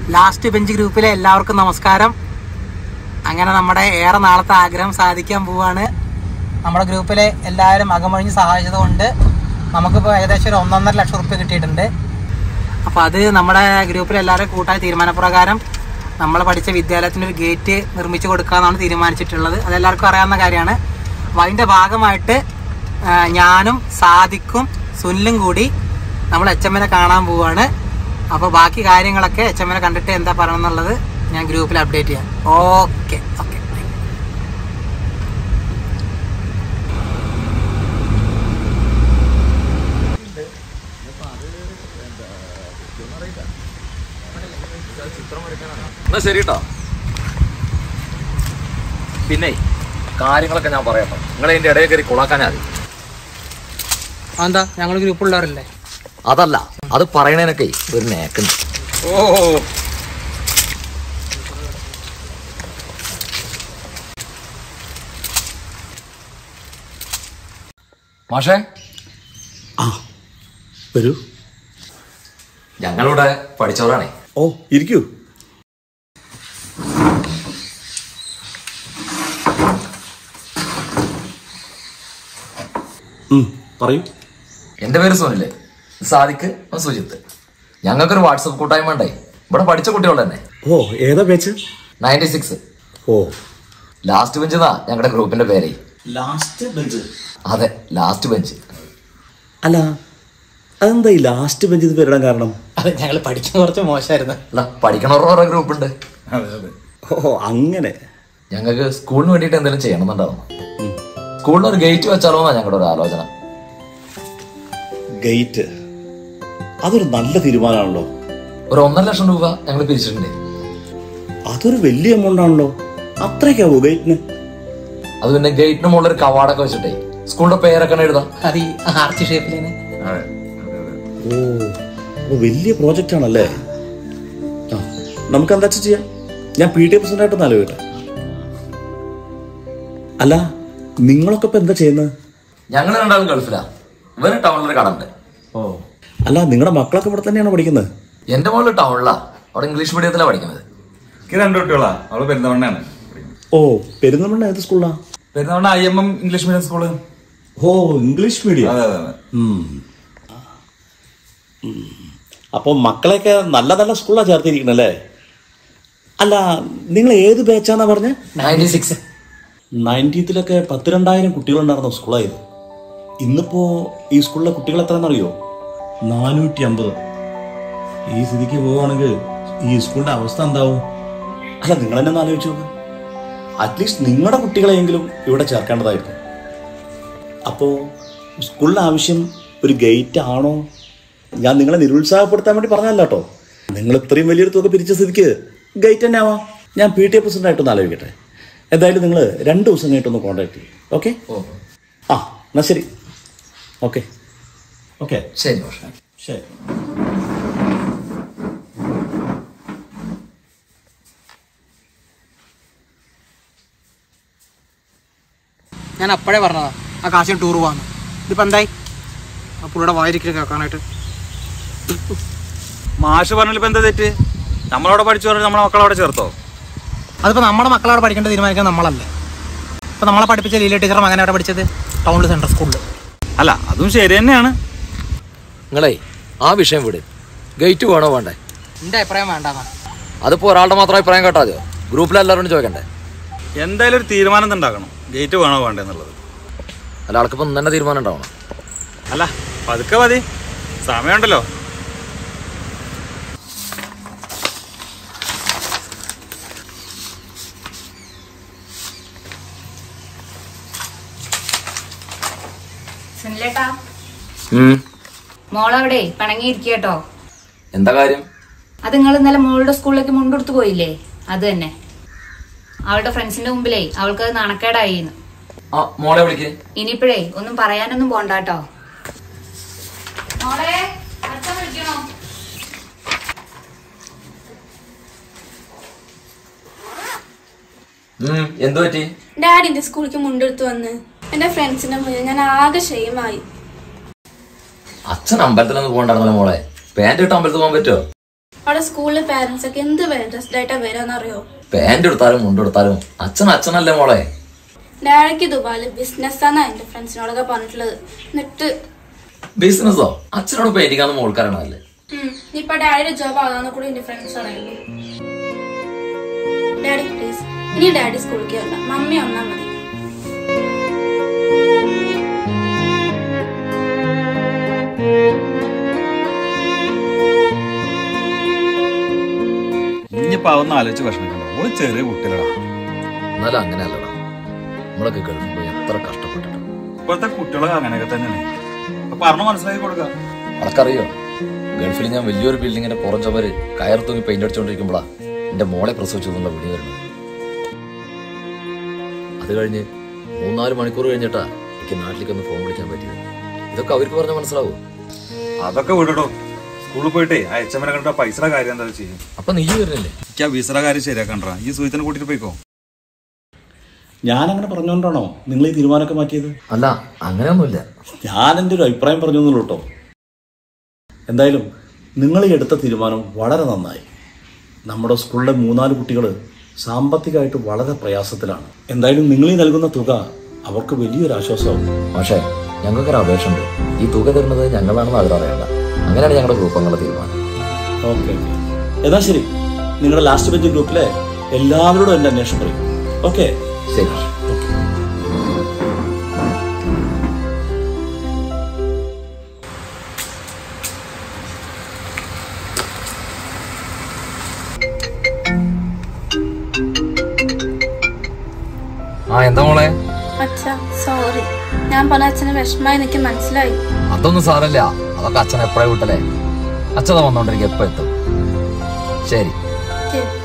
Last bench ഗ്രൂപ്പിലെ എല്ലാവർക്കും നമസ്കാരം അങ്ങനെ നമ്മുടെ ഏറെ നാളത്തെ ആഗ്രഹം സാധിക്കാൻ പോവാണ് നമ്മുടെ ഗ്രൂപ്പിലെ എല്ലാവരും അകമഴിഞ്ഞ് സഹായിച്ചത് കൊണ്ട് നമുക്കിപ്പോൾ ഏകദേശം ഒരു ഒന്നൊന്നര ലക്ഷം റുപ്യ കിട്ടിയിട്ടുണ്ട് അപ്പോൾ അത് നമ്മുടെ ഗ്രൂപ്പിലെ എല്ലാവരും കൂട്ടായ തീരുമാനപ്രകാരം നമ്മൾ പഠിച്ച വിദ്യാലയത്തിന് ഒരു ഗേറ്റ് നിർമ്മിച്ചു കൊടുക്കാമെന്നാണ് തീരുമാനിച്ചിട്ടുള്ളത് അതെല്ലാവർക്കും അറിയാവുന്ന കാര്യമാണ് അപ്പോൾ അതിൻ്റെ ഭാഗമായിട്ട് ആ, ഞാനും സാദിക്കും സുനിലും കൂടി നമ്മൾ എച്ച് എമ്മിനെ കാണാൻ പോവാണ് അപ്പോൾ ബാക്കി കാര്യങ്ങളൊക്കെ എച്ച് എമ്മിനെ കണ്ടിട്ട് എന്താ പറയണം എന്നുള്ളത് ഞാൻ ഗ്രൂപ്പിൽ അപ്ഡേറ്റ് ചെയ്യാം ഓക്കെ ഓക്കെ എന്നാ ശരി കേട്ടോ പിന്നെ കാര്യങ്ങളൊക്കെ ഞാൻ പറയാം നിങ്ങൾ അതിന്റെ ഇടയിൽ കയറി കൊളാക്കാനാ മതി എന്താ ഞങ്ങൾ ഗ്രൂപ്പുള്ളവരല്ലേ അതല്ല അത് പറയണേനൊക്കെ ഒരു നേക്കുണ്ട് ഓ മാഷേ ആ വരൂ ഞങ്ങളിവിടെ പഠിച്ചവരാണേ ഓ ഇരിക്കൂ ഉം, പറയൂ എന്റെ പേര് സോനില് സാദിക്ക് സുജിത്ത് ഞങ്ങൾക്കൊരു വാട്സപ്പ് കൂട്ടായ്മ ഉണ്ടായി ഇവിടെ പഠിച്ച കുട്ടികൾ തന്നെ ഓ ഏതാ പേച്ച് നയൻറ്റി സിക്സ് ഓ ലാസ്റ്റ് ബെഞ്ച് എന്നാ ഞങ്ങളുടെ ഗ്രൂപ്പിന്റെ പേരേ ലാസ്റ്റ് ബെഞ്ച് അതെ ലാസ്റ്റ് ബെഞ്ച് അല്ല അതെന്താ ഈ ലാസ്റ്റ് ബെഞ്ച് ഇത് വരാൻ കാരണം അത് ഞങ്ങൾ പഠിക്കുന്ന കുറച്ച് മോശമായിരുന്നു അല്ല പഠിക്കണവരുടെ ഓരോ ഗ്രൂപ്പ് ഉണ്ട് ഓ അങ്ങനെ ഞങ്ങൾക്ക് സ്കൂളിന് വേണ്ടിയിട്ട് എന്തെങ്കിലും ചെയ്യണമെന്നുണ്ടാവും സ്കൂളിന് ഒരു ഗേറ്റ് വെച്ചാലോ എന്നാ ഞങ്ങളുടെ ഒരു ആലോചന ഗേറ്റ് അതൊരു നല്ല തീരുമാനമാണല്ലോ ഒരു ഒന്നര ലക്ഷം രൂപ ഞങ്ങൾ പിരിച്ചിട്ടുണ്ട് അതൊരു വലിയ എമൗണ്ട് ആണല്ലോ അത്രയ്ക്കാവോ ഗേറ്റിന് അത് പിന്നെ ഗേറ്റിന് മുകളിൽ ഒരു കവാടൊക്കെ വെച്ചിട്ടേ സ്കൂളിന്റെ പേരൊക്കെ ഒന്ന് എഴുതാം അത് ഈ ആർച്ച് ഷേപ്പിലാണ് ഓ ഓ വലിയ പ്രോജക്റ്റ് ആണല്ലേ ആ നമുക്ക് എന്താ ചെയ്യാം ഞാൻ പി ടി എ പ്രസിഡന്റ് ആയിട്ടൊന്ന് ആലോചിക്കട്ടെ അല്ല നിങ്ങളൊക്കെ ഇപ്പൊ എന്താ ചെയ്യുന്നത് ഞങ്ങൾ രണ്ടാളും ഗൾഫിലാ ഇവന് ടൗണിലൊരു കട ഉണ്ട് ഓ അല്ല നിങ്ങളുടെ മക്കളൊക്കെ ഇവിടെ തന്നെയാണോ പഠിക്കുന്നത് എന്റെ മോള് ടൗണിലാ അവിടെ ഇംഗ്ലീഷ് മീഡിയത്തിലാണ് പഠിക്കുന്നത് എനിക്ക് രണ്ട് കുട്ടികളാ അവള് പെരുന്തവണ്ണയാണ് ഓ പെരുന്തമണ്ണ ഏത് സ്കൂളിലാ Perinthalmanna I M M English medium school ഓ ഇംഗ്ലീഷ് മീഡിയം അതെ അതെ അതെ അപ്പോൾ മക്കളെയൊക്കെ നല്ല നല്ല സ്കൂളിലാണ് ചേർത്തിരിക്കണല്ലേ അല്ല നിങ്ങൾ ഏത് ബാച്ചാന്നാ പറഞ്ഞേ നയൻറ്റി സിക്സ് നയൻറ്റീത്തിലൊക്കെ പത്ത് രണ്ടായിരം കുട്ടികളുണ്ടായിരുന്ന സ്കൂളായത് ഇന്നിപ്പോ ഈ സ്കൂളിലെ കുട്ടികൾ എത്രയെന്നറിയോ നാനൂറ്റി അമ്പത് ഈ സ്ഥിതിക്ക് പോവുകയാണെങ്കിൽ ഈ സ്കൂളിന്റെ അവസ്ഥ എന്താവും അല്ല നിങ്ങൾ തന്നെ ഒന്ന് ആലോചിച്ച് നോക്ക് അറ്റ്ലീസ്റ്റ് നിങ്ങളുടെ കുട്ടികളെയെങ്കിലും ഇവിടെ ചേർക്കേണ്ടതായിരുന്നു അപ്പോ സ്കൂളിന് ആവശ്യം ഒരു ഗേറ്റ് ആണോ ഞാൻ നിങ്ങളെ നിരുത്സാഹപ്പെടുത്താൻ വേണ്ടി പറഞ്ഞല്ല കേട്ടോ നിങ്ങൾ ഇത്രയും വലിയൊരു തുക പിരിച്ച സ്ഥിതിക്ക് ഗേറ്റ് തന്നെ ആവാം ഞാൻ പി ടി എ പ്രസിഡന്റ് ആയിട്ടൊന്ന് ആലോചിക്കട്ടെ എന്തായാലും നിങ്ങൾ രണ്ട് ദിവസം കഴിഞ്ഞിട്ടൊന്ന് കോൺടാക്ട് ചെയ്യും ഓക്കെ ഓ ആ എന്നാ ശരി ഓക്കെ ഓക്കെ ശരി പക്ഷേ ശരി ഞാൻ അപ്പോഴേ പറഞ്ഞതാ ആ കാശിന് ടൂർ പോവാന്ന് ഇതിപ്പോ എന്തായി ആ പുള്ളിയുടെ വായിരിക്കൽ കേൾക്കാനായിട്ട് മാഷ് പറഞ്ഞിപ്പോ എന്താ തെറ്റ് നമ്മളവിടെ പഠിച്ചു പറഞ്ഞാൽ നമ്മളെ മക്കളവിടെ ചേർത്തോ അതിപ്പോ നമ്മുടെ മക്കളവിടെ പഠിക്കേണ്ട തീരുമാനിക്കാൻ നമ്മളല്ലേ ഇപ്പൊ നമ്മളെ പഠിപ്പിച്ച ലീല ടീച്ചറും അങ്ങനെ അവിടെ പഠിച്ചത് ടൗണിൽ സെൻട്രൽ സ്കൂളിൽ അല്ല അതും ശരി തന്നെയാണ് നിങ്ങളേ ആ വിഷയം വിട് ഗേറ്റ് വേണോ വേണ്ടേ എന്റെ അഭിപ്രായം വേണ്ടാന്നാ അതിപ്പോ ഒരാളുടെ മാത്രം അഭിപ്രായം കേട്ടാ മതിയോ ഗ്രൂപ്പിൽ എല്ലാവരോടും ചോദിക്കണ്ടേ എന്തായാലും ഒരു തീരുമാനം ഉണ്ടാക്കണം ഗേറ്റ് വേണോ വേണ്ടേ എന്നുള്ളത് അല്ല ആൾക്കിപ്പോ ഇന്ന് തന്നെ തീരുമാനം ഉണ്ടാവണം അല്ല പതുക്കെ മതി സമയമുണ്ടല്ലോ സുനിലേട്ടാ ഉം. മോളവിടെ പിണങ്ങിയിരിക്കട്ടോ എന്താ കാര്യം അത് നിങ്ങൾ ഇന്നലെ മോളുടെ സ്കൂളിലേക്ക് മുണ്ടെടുത്ത് പോയില്ലേ അത് തന്നെ അവളുടെ ഫ്രണ്ട്സിന്റെ മുമ്പിലേ അവൾക്ക് അത് നാണക്കേടായിന്ന് ആ മോളെ വിളിക്കേ ഇനിയിപ്പോഴേ ഒന്നും പറയാനൊന്നും പോണ്ടാട്ടോ മോളെ അച്ഛൻ വിളിക്കണോ ഉം എന്തു പറ്റി ഡാഡിന്റെ സ്കൂളിലേക്ക് മുണ്ടെടുത്ത് വന്ന് എന്റെ ഫ്രണ്ട്സിന്റെ മുന്നിൽ ഞാൻ ആകെ ഷെയിമായി അച്ഛൻ അമ്പലത്തിലൊന്നും പോകണ്ടായിരുന്നല്ലോ മോളെ പാൻറ് ഇട്ട് അമ്പലത്തിൽ പോകാൻ പറ്റുമോ അവിടെ സ്കൂളിലെ പാരന്റ്സ് ഒക്കെ എന്ത് ഡ്രസ്ഡ് ആയിട്ടാ വരാന്നറിയോ പാന്റ് എടുത്താലും മുണ്ടെടുത്താലും അച്ഛൻ അച്ഛനല്ലേ മോളെ ഡാഡിക്ക് ദുബായില് ബിസിനസ്സാന്നാ എന്റെ ഫ്രണ്ട്സിനോടൊക്കെ പറഞ്ഞിട്ടുള്ളത് എന്നിട്ട് ബിസിനസ്സോ അച്ഛനോട് പേടിക്കാന്ന് മോൾക്കാരണല്ലേ ഉം, ഇനിയിപ്പൊ ഡാഡിയുടെ ജോബ് ആകാന്ന് കൂടി എന്റെ ഫ്രണ്ട്സ് പറയുള്ളൂ ഡാഡി പ്ലീസ് ഇനി ഡാഡി സ്കൂളിലേക്ക് വരണ്ട മമ്മി വന്നാ മതി ഇനിയിപ്പോ അതൊന്നും ആലോചിച്ച് വിഷമിക്കണ്ട ഓള് ചെറിയ കുട്ടികളാ എന്നാലും അങ്ങനെയല്ലടാ നമ്മളൊക്കെ ഗൾഫിൽ പോയി എത്ര കഷ്ടപ്പെട്ടിട്ടുണ്ട് ഇപ്പോഴത്തെ കുട്ടികളൊക്കെ അങ്ങനെയൊക്കെ തന്നെയാണ് അപ്പൊ പറഞ്ഞു മനസ്സിലാക്കി കൊടുക്ക അവർക്കറിയോ ഗൾഫിൽ ഞാൻ വലിയൊരു ബിൽഡിങ്ങിന്റെ പുറം ചുവര് കയർ തൂങ്ങി പെയിന്റ് അടിച്ചുകൊണ്ടിരിക്കുമ്പോഴാ എന്റെ മോളെ പ്രസവിച്ചതെന്നുള്ള വിളി വരുന്നത് അത് കഴിഞ്ഞ് മൂന്നാല് മണിക്കൂർ കഴിഞ്ഞിട്ടാ എനിക്ക് നാട്ടിലേക്ക് ഒന്ന് ഫോൺ വിളിക്കാൻ പറ്റിയത് ഇതൊക്കെ അവർക്ക് പറഞ്ഞാൽ മനസ്സിലാവൂ അതൊക്കെ വിടട്ടോ സ്കൂളിൽ പോയിട്ടേ ആ എച്ച് എമ്മിനെ കണ്ട പൈസയുടെ കാര്യം എന്താ ചെയ്യും അപ്പൊ നീ വരുന്നില്ലേ എനിക്ക് ആ വിസയുടെ കാര്യം ശരിയാക്കണ്ട ഈ സുഹിത്തിനെ കൂട്ടിട്ട് പോയിക്കോ ഞാനങ്ങനെ പറഞ്ഞുകൊണ്ടാണോ നിങ്ങൾ ഈ തീരുമാനമൊക്കെ മാറ്റിയത് അല്ല അങ്ങനെയൊന്നുമില്ല ഞാൻ എൻ്റെ ഒരു അഭിപ്രായം പറഞ്ഞു എന്നുള്ളൂ കേട്ടോ എന്തായാലും നിങ്ങൾ ഈ എടുത്ത തീരുമാനം വളരെ നന്നായി നമ്മുടെ സ്കൂളിലെ മൂന്നാല് കുട്ടികൾ സാമ്പത്തികമായിട്ട് വളരെ പ്രയാസത്തിലാണ് എന്തായാലും നിങ്ങൾ ഈ നൽകുന്ന തുക അവർക്ക് വലിയൊരു ആശ്വാസമാവും പക്ഷേ ഞങ്ങൾക്കൊരു അപേക്ഷ ഉണ്ട് ഈ തുക തരുന്നത് ഞങ്ങളാണെന്ന് അവരറിയണ്ട അങ്ങനെയാണ് ഞങ്ങളുടെ ഗ്രൂപ്പ് അംഗങ്ങളുടെ തീരുമാനം ഓക്കെ ഓക്കെ എന്നാ ശരി നിങ്ങളുടെ ലാസ്റ്റ് ബെഞ്ച് ഗ്രൂപ്പിലെ എല്ലാവരോടും എൻ്റെ അന്വേഷണം പറയും ഓക്കെ ശരി ആ എന്താ മോളെ അച്ഛാ സോറി ഞാൻ പറഞ്ഞ അച്ഛന് വിഷമായി എനിക്ക് മനസ്സിലായി അതൊന്നും സാരല്ല അതൊക്കെ അച്ഛൻ എപ്പോഴേ വിട്ടല്ലേ അച്ഛൻ വന്നോണ്ടിരിക്കും എപ്പോ എത്തും ശരി ശരി